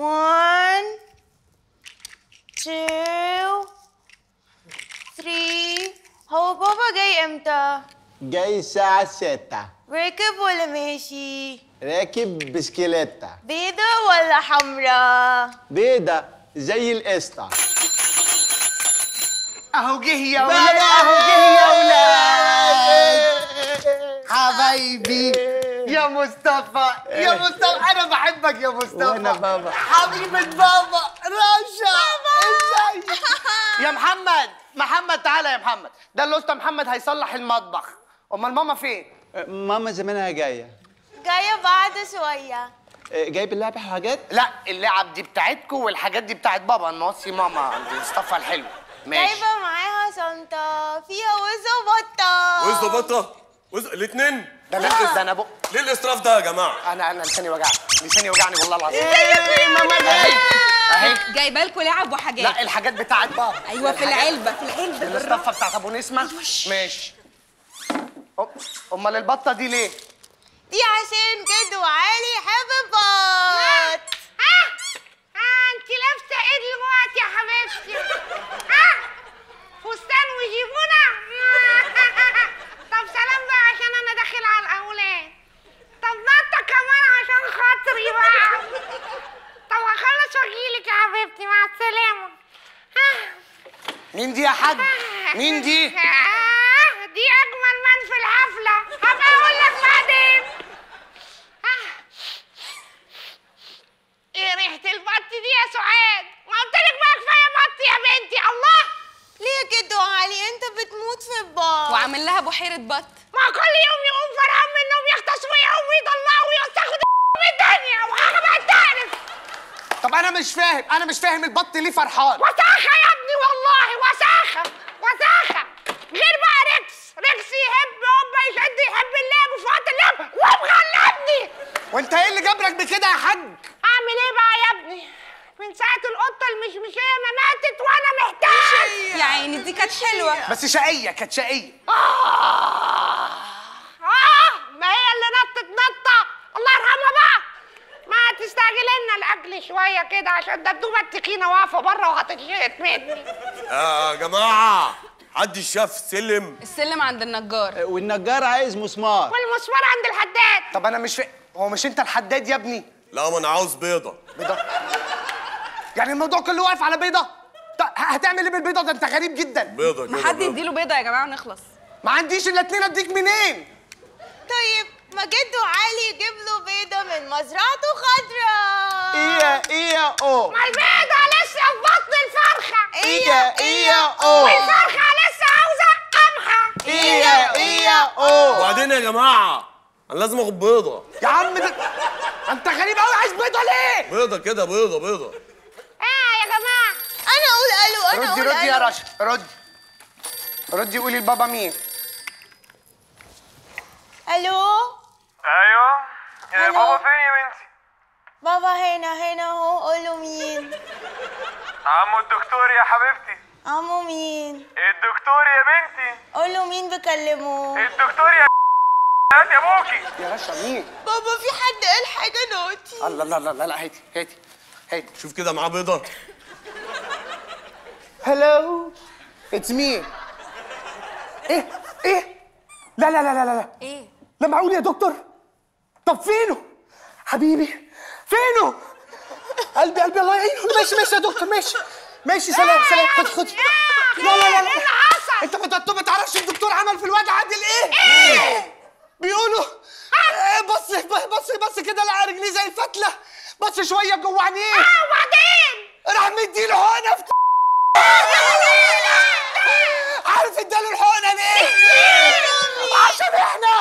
One, two, three. هو بابا جاي امتى؟ جاي الساعة ستة راكب ولا ماشي؟ راكب بسكيليتة بيضة ولا حمرا؟ بيضة زي القشطة اهو جه يا ولاد اهو جه يا ولاد حبايبي يا مصطفى يا مصطفى انا بحبك يا مصطفى وأنا بابا. حبيبة بابا رشا ازاي يا محمد محمد تعالى يا محمد ده الاسطى محمد هيصلح المطبخ امال ماما فين ماما زمانها جاية جاية بعد شوية جايب اللعبة حاجات لا اللعب دي بتاعتكم والحاجات دي بتاعت بابا نوصي ماما عند مصطفى الحلو ماشي جايبة معاها شنطة فيها وز وبطة وز بطه وز الاثنين ده انا ده انا بق ليه الاسراف ده يا جماعه انا انا لساني وجعني لساني وجعني والله العظيم ماما اهي اهي جايبه لكم لعب وحاجات لا الحاجات بتاعت بابا ايوه في العلبه في العلبه المصطفى بتاعت ابو نسمه ماشي أم- امال البطه دي ليه دي عشان جد وعالي يحب البط انت لابسه ايه دلوقتي يا حبيبتي ها فستان وجيبونه طب سلام بقى عشان انا داخل على الاولاد طب نطه كمان عشان خاطري بقى طب هخلص واجيلك يا حبيبتي مع السلامه ها مين دي يا حاج مين دي آه، دي اجمل من في الحفله هبقى اقول لك بعدين آه. ايه ريحه البط دي يا سعاد ما قلت لك بقى كفايه بط يا بنتي الله ليه كده وعلي انت بتموت في البط وعامل لها بحيره بط ما كل يوم يقوم فرحان من النوم يغطس ويقوم ويطلع وياخد من الدنيا وحاجه بقى تعرف طب انا مش فاهم انا مش فاهم البط ليه فرحان وساخه يا ابني والله وساخه وساخه غير بقى ريكس ريكس يحب هوبا يشد يحب اللعب وفي وقت اللعب ومغلبني وانت ايه اللي جبرك بكده يا حاج اعمل ايه بقى يا ابني من ساعة القطة المشمشية ما ماتت وانا محتاج يا عيني دي كانت حلوه بس شقيه كانت شقيه آه آه ما هي اللي نطت نطة الله يرحمها بقى ما تستعجل لنا الأكل شوية كده عشان الدبدوبة التخينة واقفة بره وهتتشقط مني يا جماعه حد شاف سلم السلم عند النجار والنجار عايز مسمار والمسمار عند الحداد طب انا مش فاهم هو مش انت الحداد يا ابني لا ما انا عاوز بيضه بيضه يعني الموضوع كله واقف على بيضه طب هتعمل ايه بالبيضه ده انت غريب جدا بيضه كده ما حد بيضة. يديله بيضه يا جماعه ونخلص ما عنديش الا اتنين اديك منين طيب ما جد وعلي يجيب له بيضة من مزرعته خضراء ايه ايه او ما البيضة لسه في بطن الفرخة ايه ايه او والفرخة لسه عاوزة قمحة ايه ايه او وبعدين يا جماعه انا لازم اخد بيضه يا عم ده انت غريب قوي عايز بيضه ليه بيضه كده بيضه بيضه ايه يا جماعة انا اقول الو انا ردي اقول ردي يا الو رشا ردي ردي قولي لبابا مين الو ايوه يا ألو. بابا فين يا بنتي بابا هنا هنا اهو قولوا مين عمو الدكتور يا حبيبتي عمو مين الدكتور يا بنتي قولوا مين بكلمه الدكتور يا هات يا ابوكي يا رشا مين بابا في حد قال حاجة نوتي الله لا لا لا لا هاتي هاتي هاتي شوف كده معاه بيضه هلو اتس مي ايه ايه لا لا لا لا لا ايه لا معقول يا دكتور طب فينه حبيبي فينه قلبي قلبي الله يعينه ماشي ماشي يا دكتور ماشي ماشي سلام سلام خد خد لا لا لا لا انت ما انت ما تعرفش الدكتور عمل في الواد عادل ايه ايه بيقولوا آه، بص بص بص كده لقى رجليه زي الفتله بص شويه جوه عينيه وبعدين راح مديله حقنه في عارف اداله الحقنه ليه؟ عشان احنا